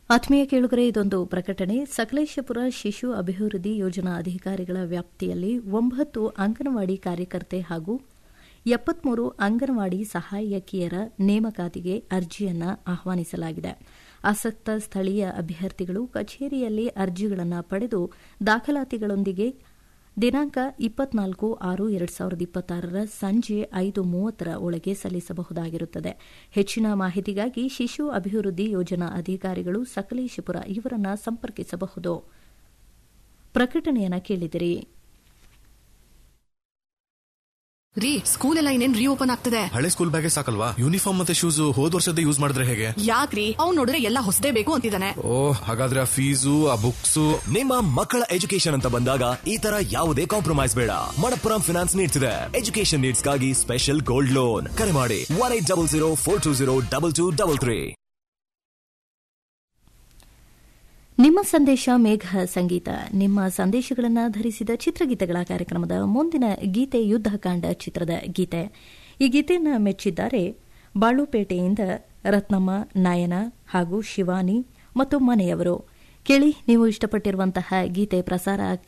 ಆತ್ಮೀಯ ಕೇಳುಗರೆ ಇದೊಂದು ಪ್ರಕಟಣೆ ಸಕಲೇಶಪುರ ಶಿಶು ಅಭಿವೃದ್ಧಿ ಯೋಜನಾ ಅಧಿಕಾರಿಗಳ ವ್ಯಾಪ್ತಿಯಲ್ಲಿ ಒಂಬತ್ತು ಅಂಗನವಾಡಿ ಕಾರ್ಯಕರ್ತೆ ಹಾಗೂ ಎಪ್ಪತ್ಮೂರು ಅಂಗನವಾಡಿ ಸಹಾಯಕಿಯರ ನೇಮಕಾತಿಗೆ ಅರ್ಜಿಯನ್ನು ಆಹ್ವಾನಿಸಲಾಗಿದೆ ಆಸಕ್ತ ಸ್ಥಳೀಯ ಅಭ್ಯರ್ಥಿಗಳು ಕಚೇರಿಯಲ್ಲಿ ಅರ್ಜಿಗಳನ್ನು ಪಡೆದು ದಾಖಲಾತಿಗಳೊಂದಿಗೆ ದಿನಾಂಕ ಇಪ್ಪತ್ನಾಲ್ಕು ಆರು ಎರಡು ಸಾವಿರದ ಇಪ್ಪತ್ತಾರರ ಸಂಜೆ ಐದು ಮೂವತ್ತರ ಒಳಗೆ ಸಲ್ಲಿಸಬಹುದಾಗಿರುತ್ತದೆ ಹೆಚ್ಚಿನ ಮಾಹಿತಿಗಾಗಿ ಶಿಶು ಅಭಿವೃದ್ಧಿ ಯೋಜನಾ ಅಧಿಕಾರಿಗಳು ಸಕಲೇಶಪುರ ಇವರನ್ನು ಸಂಪರ್ಕಿಸಬಹುದು ಪ್ರಕಟಣೆಯನ್ನು ಕೇಳಿದಿರಿ ರೀ ಸ್ಕೂಲ್ ಎಲ್ಲ ಇನ್ನೇನ್ ರೀಓಪನ್ ಆಗ್ತದೆ ಹಳೆ ಸ್ಕೂಲ್ ಬ್ಯಾಗೇ ಸಾಕಲ್ವಾ ಯೂನಿಫಾರ್ಮ್ ಮತ್ತೆ ಶೂಸ್ ಹೋದ್ ವರ್ಷದ ಯೂಸ್ ಮಾಡಿದ್ರೆ ಹೇಗೆ ಯಾಕ್ರಿ ಅವ್ನ್ ನೋಡಿದ್ರೆ ಎಲ್ಲ ಹೊಸದೇ ಬೇಕು ಅಂತಿದ್ದಾನೆ ಓ ಹಾಗಾದ್ರೆ ಆ ಫೀಸು ಆ ಬುಕ್ಸ್ ನಿಮ್ಮ ಮಕ್ಕಳ ಎಜುಕೇಶನ್ ಅಂತ ಬಂದಾಗ ಈ ತರ ಯಾವುದೇ ಕಾಂಪ್ರಮೈಸ್ ಬೇಡ ಮಣಪ್ಪುರಂ ಫಿನಾನ್ಸ್ ನೀಡ್ಸ್ ಇದೆ ಎಜುಕೇಶನ್ ನೀಡ್ಸ್ ಗಾಗಿ ಸ್ಪೆಷಲ್ ಗೋಲ್ಡ್ ಲೋನ್ ಕರೆ ಮಾಡಿ one eight double zero four two zero double two double three ನಿಮ್ಮ ಸಂದೇಶ ಮೇಘ ಸಂಗೀತ ನಿಮ್ಮ ಸಂದೇಶಗಳನ್ನು ಧರಿಸಿದ ಚಿತ್ರಗೀತೆಗಳ ಕಾರ್ಯಕ್ರಮದ ಮುಂದಿನ ಗೀತೆ ಯುದ್ದಕಾಂಡ ಚಿತ್ರದ ಗೀತೆ ಈ ಗೀತೆಯನ್ನು ಮೆಚ್ಚಿದ್ದಾರೆ ಬಾಳುಪೇಟೆಯಿಂದ ರತ್ನಮ್ಮ ನಾಯನ ಹಾಗೂ ಶಿವಾನಿ ಮತ್ತು ಮನೆಯವರು ಕೇಳಿ ನೀವು ಇಷ್ಟಪಟ್ಟಿರುವಂತಹ ಗೀತೆ ಪ್ರಸಾರ ಆಗ್ತಾ